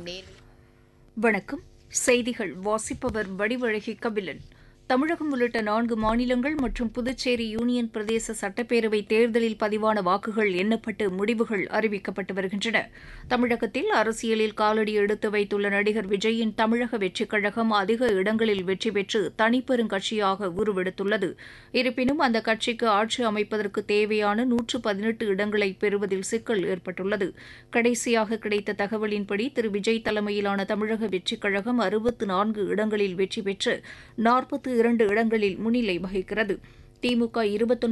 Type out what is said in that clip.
நேரில் வணக்கம் செய்திகள் வாசிப்பவர் வடிவழகி கபிலன் தமிழகம் உள்ளிட்ட நான்கு மாநிலங்கள் மற்றும் புதுச்சேரி யூனியன் பிரதேச சட்டப்பேரவை தேர்தலில் பதிவான வாக்குகள் எண்ணப்பட்டு முடிவுகள் அறிவிக்கப்பட்டு வருகின்றன தமிழகத்தில் அரசியலில் காலடி எடுத்து வைத்துள்ள நடிகர் விஜயின் தமிழக வெற்றிக் கழகம் அதிக இடங்களில் வெற்றி பெற்று தனிப்பெருங்கட்சியாக உருவெடுத்துள்ளது இருப்பினும் அந்த கட்சிக்கு ஆட்சி அமைப்பதற்கு தேவையான நூற்று பதினெட்டு இடங்களை பெறுவதில் சிக்கல் ஏற்பட்டுள்ளது கடைசியாக கிடைத்த தகவலின்படி திரு விஜய் தலைமையிலான தமிழக வெற்றிக் கழகம் அறுபத்து நான்கு இடங்களில் வெற்றி பெற்று நாற்பத்து இரண்டு இடங்களில் முன்னிலை வகிக்கிறது திமுக இருபத்தொன்பது